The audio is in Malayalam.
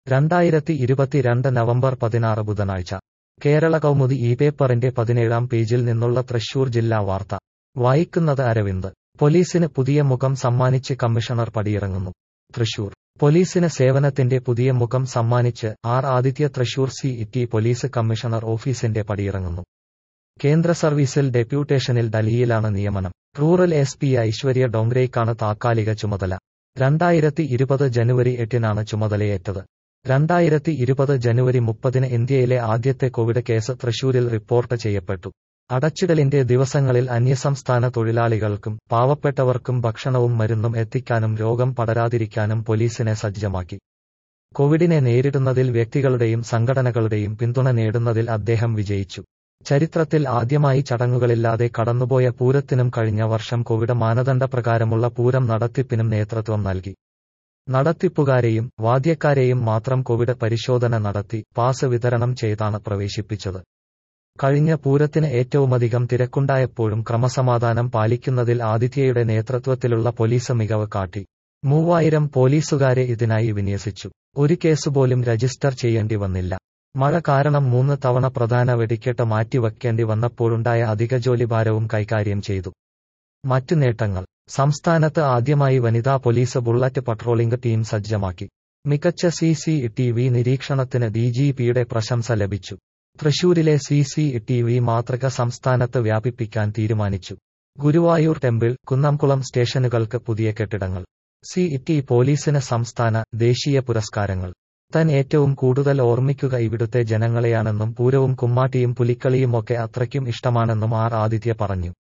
രണ്ടായിരത്തി ഇരുപത്തിരണ്ട് നവംബർ പതിനാറ് ബുധനാഴ്ച കേരള കൗമുദി ഈ പേപ്പറിന്റെ പതിനേഴാം പേജിൽ നിന്നുള്ള തൃശൂർ ജില്ലാ വാർത്ത വായിക്കുന്നത് അരവിന്ദ് പോലീസിന് പുതിയ മുഖം സമ്മാനിച്ച് കമ്മീഷണർ പടിയിറങ്ങുന്നു തൃശൂർ പോലീസിന് സേവനത്തിന്റെ പുതിയ മുഖം സമ്മാനിച്ച് R Aditya Thrissur city police commissioner ഓഫീസിന്റെ പടിയിറങ്ങുന്നു കേന്ദ്ര സർവീസിൽ ഡെപ്യൂട്ടേഷനിൽ ഡൽഹിയിലാണ് നിയമനം റൂറൽ എസ് പി ഐശ്വര്യ ഡോങ്റേക്കാണ് താത്കാലിക ചുമതല രണ്ടായിരത്തി ഇരുപത് ജനുവരി എട്ടിനാണ് ചുമതലയേറ്റത് രണ്ടായിരത്തി ഇരുപത് ജനുവരി മുപ്പതിന് ഇന്ത്യയിലെ ആദ്യത്തെ കോവിഡ് കേസ് തൃശൂരിൽ റിപ്പോർട്ട് ചെയ്യപ്പെട്ടു അടച്ചിടലിന്റെ ദിവസങ്ങളിൽ അന്യസംസ്ഥാന തൊഴിലാളികൾക്കും പാവപ്പെട്ടവർക്കും ഭക്ഷണവും മരുന്നും എത്തിക്കാനും രോഗം പടരാതിരിക്കാനും പോലീസിനെ സജ്ജമാക്കി കോവിഡിനെ നേരിടുന്നതിൽ വ്യക്തികളുടെയും സംഘടനകളുടെയും പിന്തുണ നേടുന്നതിൽ അദ്ദേഹം വിജയിച്ചു ചരിത്രത്തിൽ ആദ്യമായി ചടങ്ങുകളില്ലാതെ കടന്നുപോയ പൂരത്തിനും കഴിഞ്ഞ വർഷം കോവിഡ് മാനദണ്ഡപ്രകാരമുള്ള പൂരം നടത്തിപ്പിനും നേതൃത്വം നൽകി നടത്തിപ്പുകാരെയും വാദ്യക്കാരെയും മാത്രം കോവിഡ് പരിശോധന നടത്തി പാസ് വിതരണം ചെയ്താണ് പ്രവേശിപ്പിച്ചത് കഴിഞ്ഞ പൂരത്തിന് ഏറ്റവുമധികം തിരക്കുണ്ടായപ്പോഴും ക്രമസമാധാനം പാലിക്കുന്നതിൽ ആതിഥ്യയുടെ നേതൃത്വത്തിലുള്ള പോലീസ് മികവ് കാട്ടി മൂവായിരം പോലീസുകാരെ ഇതിനായി വിന്യസിച്ചു ഒരു കേസുപോലും രജിസ്റ്റർ ചെയ്യേണ്ടി വന്നില്ല മഴ കാരണം മൂന്ന് തവണ പ്രധാന വെടിക്കെട്ട് മാറ്റിവെക്കേണ്ടി വന്നപ്പോഴുണ്ടായ അധിക ജോലിഭാരവും കൈകാര്യം ചെയ്തു മറ്റു നേട്ടങ്ങൾ സംസ്ഥാനത്ത് ആദ്യമായി വനിതാ പോലീസ് ബുള്ളറ്റ് പട്രോളിംഗ് ടീം സജ്ജമാക്കി മികച്ച സി സി ടി വി നിരീക്ഷണത്തിന് ഡി ജി പിയുടെ പ്രശംസ ലഭിച്ചു തൃശൂരിലെ സി സി ടി വി മാതൃക സംസ്ഥാനത്ത് വ്യാപിപ്പിക്കാൻ തീരുമാനിച്ചു ഗുരുവായൂർ ടെമ്പിൾ കുന്നംകുളം സ്റ്റേഷനുകൾക്ക് പുതിയ കെട്ടിടങ്ങൾ സി ടി പോലീസിന് സംസ്ഥാന ദേശീയ പുരസ്കാരങ്ങൾ താൻ ഏറ്റവും കൂടുതൽ ഓർമ്മിക്കുക ഇവിടുത്തെ ജനങ്ങളെയാണെന്നും പൂരവും കുമ്മാട്ടിയും പുലിക്കളിയുമൊക്കെ അത്രയ്ക്കും ഇഷ്ടമാണെന്നും ആർ ആദിത്യ പറഞ്ഞു